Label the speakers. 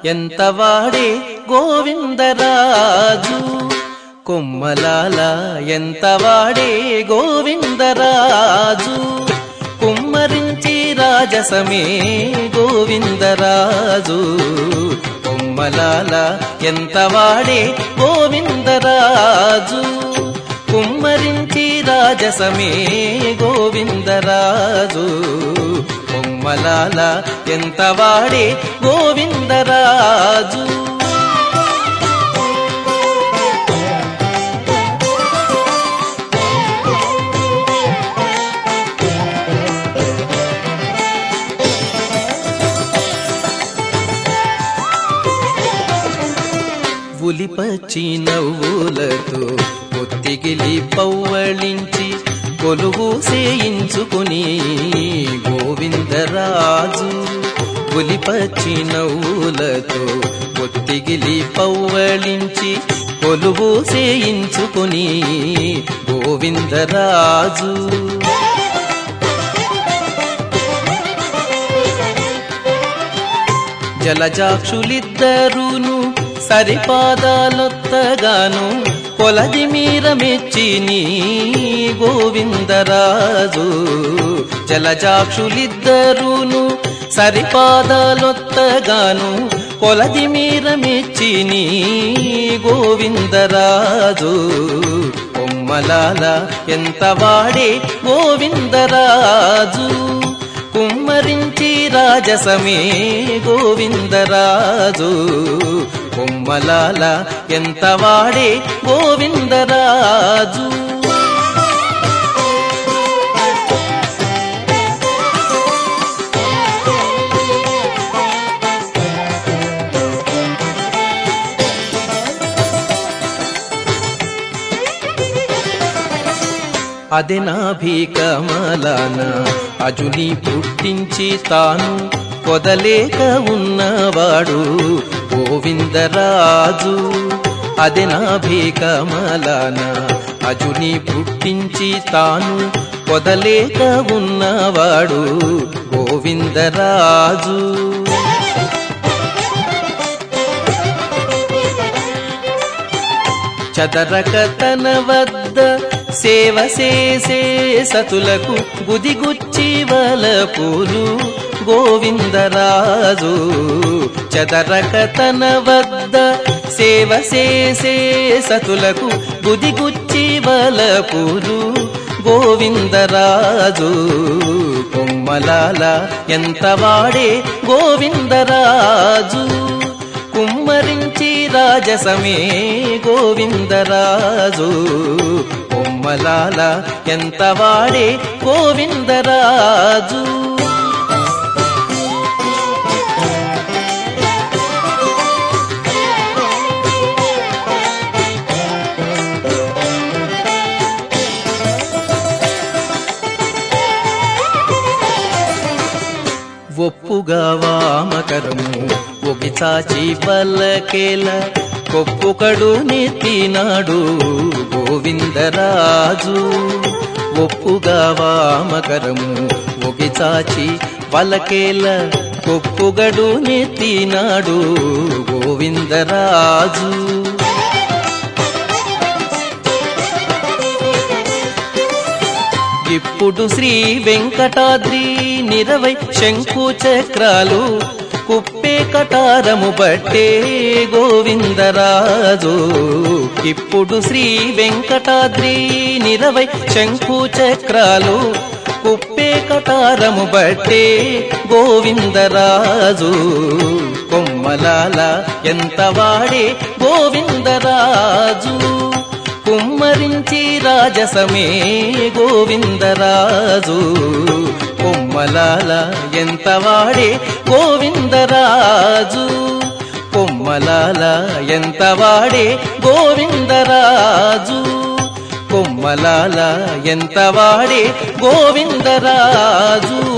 Speaker 1: ఎంత వాడే గోవిందరాజు కొమ్మలాల ఎంత వాడే గోవిందరాజు కుమ్మరించి రాజసమే గోవిందరాజు కొమ్మలాల ఎంత వాడే గోవిందరాజు కుమ్మరించి రాజసమే గోవిందరాజు కొమ్మలాల ఎంత వాడే గోవిందరాజు ఉలిపచ్చి నవ్వులతో ఒత్తిగిలి పవ్వళించి కొలువు సేయించుకుని గోవిందరాజు ఉలిపచ్చి నవ్వులతో ఒత్తిగిలి పవ్వళించి కొలువు సేయించుకుని గోవిందరాజు జలజాక్షులిద్దరూను సరిపాదాలొత్తగాను కొలది మీర మెచ్చిని గోవిందరాజు జలజాక్షులిద్దరూను సరిపాదాలొత్తగాను కొలది మీర మెచ్చిని గోవిందరాజు కొమ్మలాల ఎంత వాడే గోవిందరాజు కుమ్మరించి రాజసమే గోవిందరాజు కొమ్మలాల ఎంత వాడే గోవిందరాజు అది నాభికమలాన అజుని పుట్టించి తాను పొదలేక ఉన్నవాడు గోవిందరాజు అది నాభికమలాన అజుని పుట్టించి తాను పొదలేక ఉన్నవాడు గోవిందరాజు చదరక తన వద్ద సేవ చేసే సతులకు గుదిగుచ్చి వలపులు గోవిందరాజు చదరక తన వద్ద సేవ చేసే సతులకు గుదిగుచ్చి వలపులు గోవిందరాజు కొమ్మలాల ఎంత వాడే గోవిందరాజు కుమ్మరించి రాజసమే గోవిందరాజు కొమ్మలాల ఎంత వాడే గోవిందరాజు ఒప్పుగా వామకరము ఒగి చాచి పల్లకేల కొప్పుకడు నెత్తినాడు గోవిందరాజు ఒప్పుగా వామకరము ఒగి చాచి పలకేల కొప్పుగడు నెత్తినాడు గోవిందరాజు ఇప్పుడు శ్రీ వెంకటాద్రి నిరవై శంకు చక్రాలు కుప్పే కటారము బట్టే గోవిందరాజు ఇప్పుడు శ్రీ వెంకటాద్రి నిరవై శంకు చక్రాలు కుప్పే కటారము బట్టే గోవిందరాజు కొమ్మలాల ఎంత వాడే గోవిందరాజు కుమ్మరించి రాజసమే గోవిందరాజు కొమ్మలాల ఎంత వాడే గోవిందరాజు కొమ్మలాల ఎంత వాడే గోవిందరాజు కొమ్మలాల ఎంత వాడే గోవిందరాజు